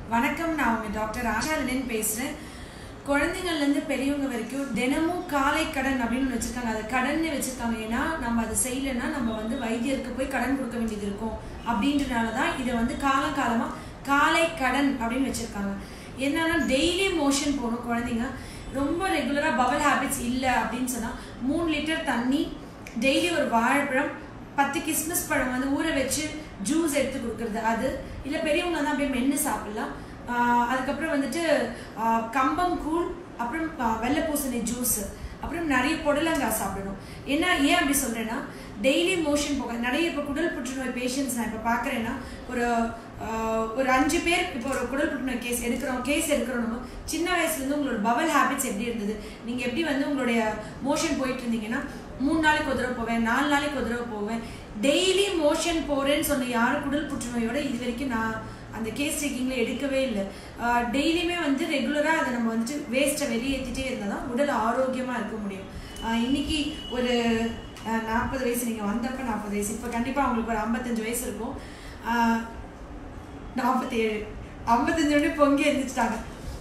வணக்கம் நான் உங்க டாக்டர் ஆஷாலின் பேசுறேன் குழந்தைங்கள்லேருந்து பெரியவங்க வரைக்கும் தினமும் காலை கடன் அப்படின்னு ஒண்ணு வச்சிருக்காங்க அது கடன்னு வச்சிருக்காங்க ஏன்னா நம்ம அதை செய்யலைன்னா நம்ம வந்து வைத்தியருக்கு போய் கடன் கொடுக்க வேண்டியது இருக்கும் அப்படின்றனால தான் இதை வந்து காலம் காலமா காலை கடன் அப்படின்னு வச்சிருக்காங்க என்னன்னா டெய்லி மோஷன் போகணும் குழந்தைங்க ரொம்ப ரெகுலரா பபல் ஹேபிட்ஸ் இல்லை அப்படின்னு சொன்னா மூணு லிட்டர் தண்ணி டெய்லி ஒரு வாழைப்பழம் பத்து கிஸ்மிஸ் பழம் வந்து ஊற வச்சு ஜூஸ் எடுத்து கொடுக்கறது அது இல்லை பெரியவங்க தான் அப்படியே மென்று சாப்பிடலாம் ஆஹ் அதுக்கப்புறம் வந்துட்டு ஆஹ் கம்பங்கூழ் அப்புறம் ஆஹ் வெள்ளை பூசணி ஜூஸ் அப்புறம் நிறைய புடலங்காய் சாப்பிடணும் என்ன ஏன் அப்படி சொல்றேன்னா டெய்லி மோஷன் போக நிறைய இப்போ குடல் புற்றுநோய் பேஷண்ட்ஸ் நான் இப்போ பார்க்குறேன்னா ஒரு ஆஹ் ஒரு அஞ்சு பேர் இப்போ ஒரு குடல் புற்றுநோய் கேஸ் எடுக்கிறோம் கேஸ் எடுக்கிறோம் சின்ன வயசுலேருந்து உங்களோட பவல் ஹேபிட்ஸ் எப்படி இருந்தது நீங்கள் எப்படி வந்து உங்களுடைய மோஷன் போயிட்டு இருந்தீங்கன்னா மூணு நாளைக்கு ஒரு தடவை போவேன் நாலு நாளைக்கு ஒரு தடவை போவேன் டெய்லி மோஷன் போறேன்னு சொன்ன யாரும் குடல் புற்றுநோயோட இது வரைக்கும் நான் அந்த கேஸ் டேக்கிங்ல எடுக்கவே இல்லை டெய்லியுமே வந்து ரெகுலராக அதை நம்ம வந்துட்டு வேஸ்ட்டை வெளியேற்றிட்டே இருந்தால் தான் உடல் ஆரோக்கியமாக இருக்க முடியும் ஆஹ் இன்னைக்கு ஒரு நாற்பது வயசு நீங்கள் வந்தப்ப நாற்பது வயசு இப்போ கண்டிப்பாக உங்களுக்கு ஒரு ஐம்பத்தஞ்சு வயசு இருக்கும் ஆஹ் நாற்பத்தேழு ஐம்பத்தஞ்சு மணி பொங்கி எழுந்திரிச்சிட்டாங்க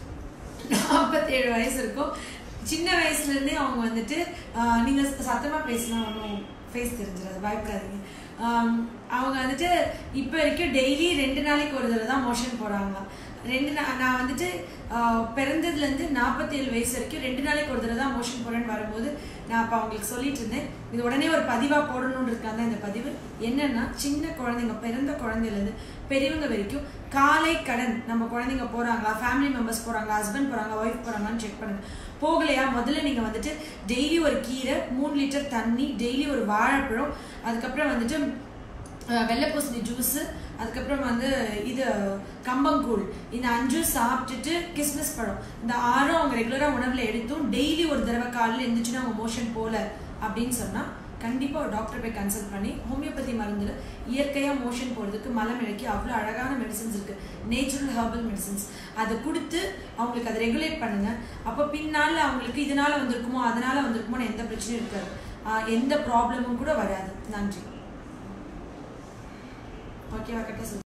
நாற்பத்தேழு வயசு இருக்கும் சின்ன வயசுல இருந்தே அவங்க வந்துட்டு ஆஹ் நீங்க சத்தமா பேசினா ஒன்றும் ஃபேஸ் தெரிஞ்சிடாது பயப்படாதீங்க ஆம், அவங்க வந்துட்டு இப்போ வரைக்கும் டெய்லி ரெண்டு நாளைக்கு ஒரு தடவை தான் மோஷன் போறாங்க ரெண்டு நா நான் வந்துட்டு ஆஹ், பிறந்ததுலேருந்து நாற்பத்தேழு வயசு வரைக்கும் ரெண்டு நாளைக்கு ஒரு தடவை தான் மோஷன் போறேன்னு வரும்போது நான் அப்போ அவங்களுக்கு சொல்லிட்டு இருந்தேன் இது உடனே ஒரு பதிவாக போடணும்னு இருக்காங்க இந்த பதிவு என்னன்னா சின்ன குழந்தைங்க பிறந்த குழந்தையிலேருந்து பெரியவங்க வரைக்கும் காலை கடன் நம்ம குழந்தைங்க போறாங்களா ஃபேமிலி மெம்பர்ஸ் போறாங்களா ஹஸ்பண்ட் போறாங்களா ஒய்ஃப் போறாங்களான்னு செக் பண்ணுங்க போகலையா முதல்ல நீங்க வந்துட்டு டெய்லி ஒரு கீரை மூணு லிட்டர் தண்ணி டெய்லி ஒரு வாழைப்பழம் அதுக்கப்புறம் வந்துட்டு அஹ், வெள்ளை பூசணி ஜூஸு அதுக்கப்புறம் வந்து இது கம்பங்கூழ் இந்த அஞ்சும் சாப்பிட்டுட்டு கிஸ்மிஸ் பழம் இந்த ஆறும் அவங்க ரெகுலராக உணவில் எடுத்தும் டெய்லி ஒரு தடவை காலையில் எழுந்துச்சுன்னா அவங்க மோஷன் போல அப்படின்னு சொன்னால் கண்டிப்பாக ஒரு டாக்டர் போய் கன்சல்ட் பண்ணி ஹோமியோபதி மருந்துல இயற்கையாக மோஷன் போகிறதுக்கு மலம் இழக்கி அவ்வளோ அழகான மெடிசன்ஸ் இருக்குது நேச்சுரல் ஹெர்பல் மெடிசன்ஸ் அதை கொடுத்து அவங்களுக்கு அதை ரெகுலேட் பண்ணுங்க அப்போ பின்னால் அவங்களுக்கு இதனால வந்திருக்குமோ அதனால வந்திருக்குமோன்னு எந்த பிரச்சனையும் இருக்காது ஆஹ் எந்த ப்ராப்ளமும் கூட வராது நன்றி ஓகேவா கரெக்டாக